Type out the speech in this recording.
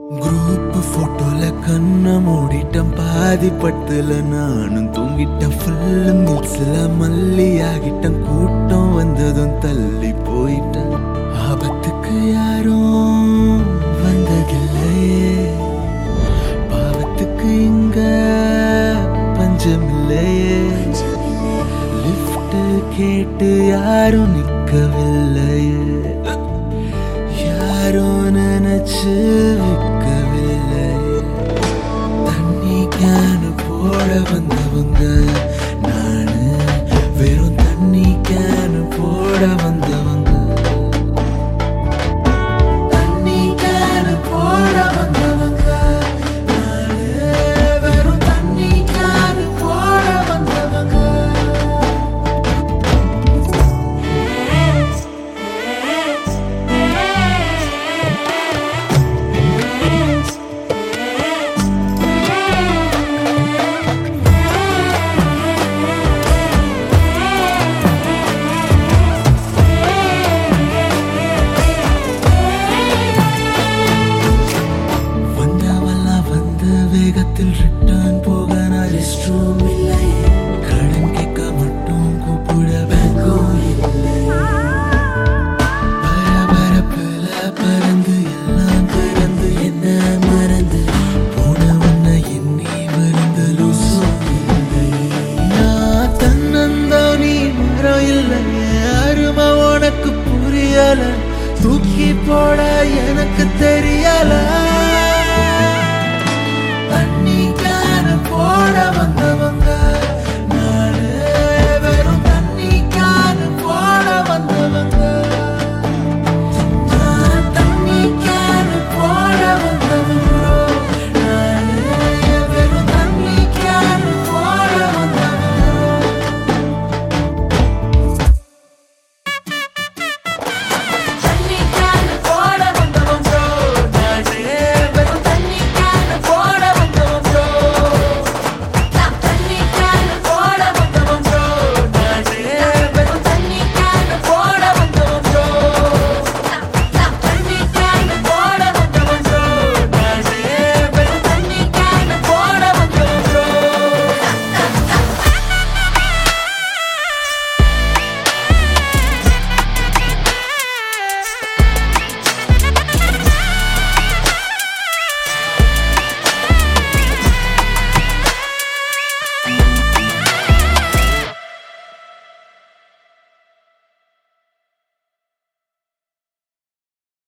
group போட்டோல கண்ண மூடிட்டம் பாதி பட்டுல நானும் தூங்கிட்டேன் ஃபுல்லு மிக்ஸ்ல மல்லி ஆகிட்டம் கூட்டம் வந்ததும் தள்ளி போயிட்டேன் ஆபத்துக்கு யாரும் வந்ததில்லையே பாவத்துக்கு இங்க பஞ்சமில்லையே லிஃப்ட் கேட்டு யாரும் நிக்கவில்லையே யாரும் நினைச்சு விற்கவில்லை தண்ணி கேனு போட வந்தவங்க நானு வெறும் தண்ணி கேனு போட வந்தவங்க தண்ணி கேனு போட வந்தவங்க நானு வெறும் தண்ணி கேனு போட வந்தவங்க வந்தவெல்லாம் வந்த வேகத்தில் ரிட்டர்ன் போக நான் ரெஸ்ட் ரூம் இல்லை கடன் கேட்க மட்டும் கூப்பிட பேங்கும் இல்லை பரபரப்புல பறந்து எல்லாம் பிறந்து என்ன மறந்து போன உன்னை எண்ணி வருந்த லூசும் இல்லை நான் தன்னந்தானி மரம் இல்லை அருமை உனக்கு புரியல தூக்கி போட எனக்கு தெரியல